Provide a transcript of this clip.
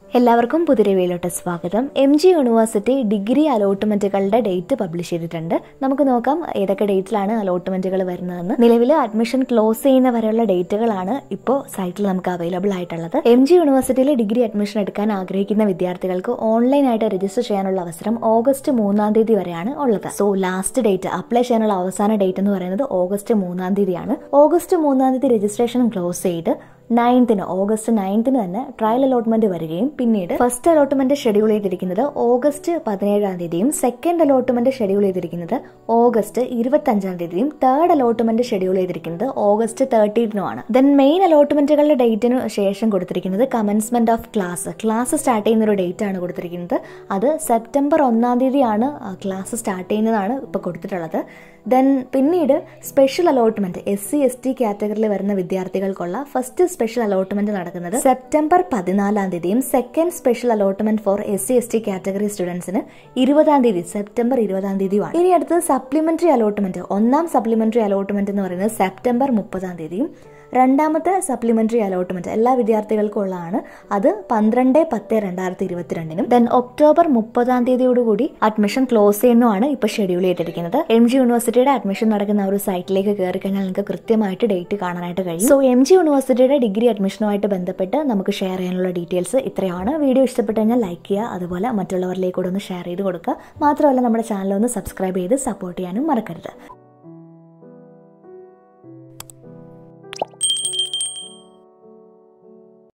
എല്ലാവർക്കും പുതിരവയിലോട്ട് സ്വാഗതം എം ജി യൂണിവേഴ്സിറ്റി ഡിഗ്രി അലോട്ട്മെന്റുകളുടെ ഡേറ്റ് പബ്ലിഷ് ചെയ്തിട്ടുണ്ട് നമുക്ക് നോക്കാം ഏതൊക്കെ ഡേറ്റിലാണ് അലോട്ട്മെന്റുകൾ വരുന്നതെന്ന് നിലവിൽ അഡ്മിഷൻ ക്ലോസ് ചെയ്യുന്ന വരെയുള്ള ഡേറ്റുകളാണ് ഇപ്പോൾ സൈറ്റിൽ നമുക്ക് അവൈലബിൾ ആയിട്ടുള്ളത് എം ജി യൂണിവേഴ്സിറ്റിയിൽ ഡിഗ്രി അഡ്മിഷൻ എടുക്കാൻ ആഗ്രഹിക്കുന്ന വിദ്യാർത്ഥികൾക്ക് ഓൺലൈനായിട്ട് രജിസ്റ്റർ ചെയ്യാനുള്ള അവസരം ഓഗസ്റ്റ് മൂന്നാം തീയതി വരെയാണ് ഉള്ളത് സോ ലാസ്റ്റ് ഡേറ്റ് അപ്ലൈ ചെയ്യാനുള്ള അവസാന ഡേറ്റ് എന്ന് പറയുന്നത് ഓഗസ്റ്റ് മൂന്നാം തീയതിയാണ് ഓഗസ്റ്റ് മൂന്നാം തീയതി രജിസ്ട്രേഷൻ ക്ലോസ് ചെയ്ത് നയൻത്തിന് ഓഗസ്റ്റ് നയൻത്തിന് തന്നെ ട്രയൽ അലോട്ട്മെന്റ് വരികയും പിന്നീട് ഫസ്റ്റ് അലോട്ട്മെന്റ് ഷെഡ്യൂൾ ചെയ്തിരിക്കുന്നത് ഓഗസ്റ്റ് പതിനേഴാം തീയതിയും സെക്കൻഡ് അലോട്ട്മെന്റ് ഷെഡ്യൂൾ ചെയ്തിരിക്കുന്നത് ഓഗസ്റ്റ് ഇരുപത്തി അഞ്ചാം തീയതിയും തേർഡ് അലോട്ട്മെന്റ് ഷെഡ്യൂൾ ചെയ്തിരിക്കുന്നത് ഓഗസ്റ്റ് തേർട്ടീനുമാണ് ദെൻ മെയിൻ അലോട്ട്മെന്റുകളുടെ ഡേറ്റിന് ശേഷം കൊടുത്തിരിക്കുന്നത് commencement of class class start ചെയ്യുന്ന ഒരു ഡേറ്റ് ആണ് കൊടുത്തിരിക്കുന്നത് അത് സെപ്റ്റംബർ ഒന്നാം തീയതിയാണ് ക്ലാസ് സ്റ്റാർട്ട് ചെയ്യുന്നതാണ് ഇപ്പോൾ കൊടുത്തിട്ടുള്ളത് ദെൻ പിന്നീട് special allotment S C S T കാറ്റഗറിയിൽ വരുന്ന വിദ്യാർത്ഥികൾക്കുള്ള ഫസ്റ്റ് സ്പെഷ്യൽ അലോട്ട്മെന്റ് നടക്കുന്നത് സെപ്റ്റംബർ പതിനാലാം തീയതിയും second special allotment for S C S T category സ്റ്റുഡൻസിന് ഇരുപതാം തീയതി സെപ്റ്റംബർ ഇരുപതാം തീയതിയുമാണ് ഇനി അടുത്തത് സപ്ലിമെന്ററി അലോട്ട്മെന്റ് ഒന്നാം സപ്ലിമെന്ററി അലോട്ട്മെന്റ് എന്ന് പറയുന്നത് സെപ്റ്റംബർ മുപ്പതാം തീയതിയും രണ്ടാമത്തെ സപ്ലിമെന്ററി അലോട്ട്മെന്റ് എല്ലാ വിദ്യാർത്ഥികൾക്കും ഉള്ളതാണ് അത് പന്ത്രണ്ട് പത്ത് രണ്ടായിരത്തി ഇരുപത്തിരണ്ടിനും ദെൻ ഒക്ടോബർ മുപ്പതാം തീയതിയോടുകൂടി അഡ്മിഷൻ ക്ലോസ് ചെയ്യുന്നതാണ് ഇപ്പൊ ഷെഡ്യൂൾ ചെയ്തിരിക്കുന്നത് എം ജി യൂണിവേഴ്സിറ്റിയുടെ അഡ്മിഷൻ നടക്കുന്ന ഒരു സൈറ്റിലേക്ക് കയറി കഴിഞ്ഞാൽ നിങ്ങൾക്ക് കൃത്യമായിട്ട് ഡേറ്റ് കാണാനായിട്ട് കഴിയും സോ എം ജി യൂണിവേഴ്സിറ്റിയുടെ ഡിഗ്രി അഡ്മിഷനുമായിട്ട് ബന്ധപ്പെട്ട് നമുക്ക് ഷെയർ ചെയ്യാനുള്ള ഡീറ്റെയിൽസ് ഇത്രയാണ് വീഡിയോ ഇഷ്ടപ്പെട്ടു കഴിഞ്ഞാൽ ലൈക്ക് ചെയ്യുക അതുപോലെ മറ്റുള്ളവരിലേക്ക് കൂടെ ഒന്ന് ഷെയർ ചെയ്ത് കൊടുക്കുക മാത്രമല്ല നമ്മുടെ ചാനൽ ഒന്ന് സബ്സ്ക്രൈബ് ചെയ്ത് സപ്പോർട്ട് ചെയ്യാനും മറക്കരുത്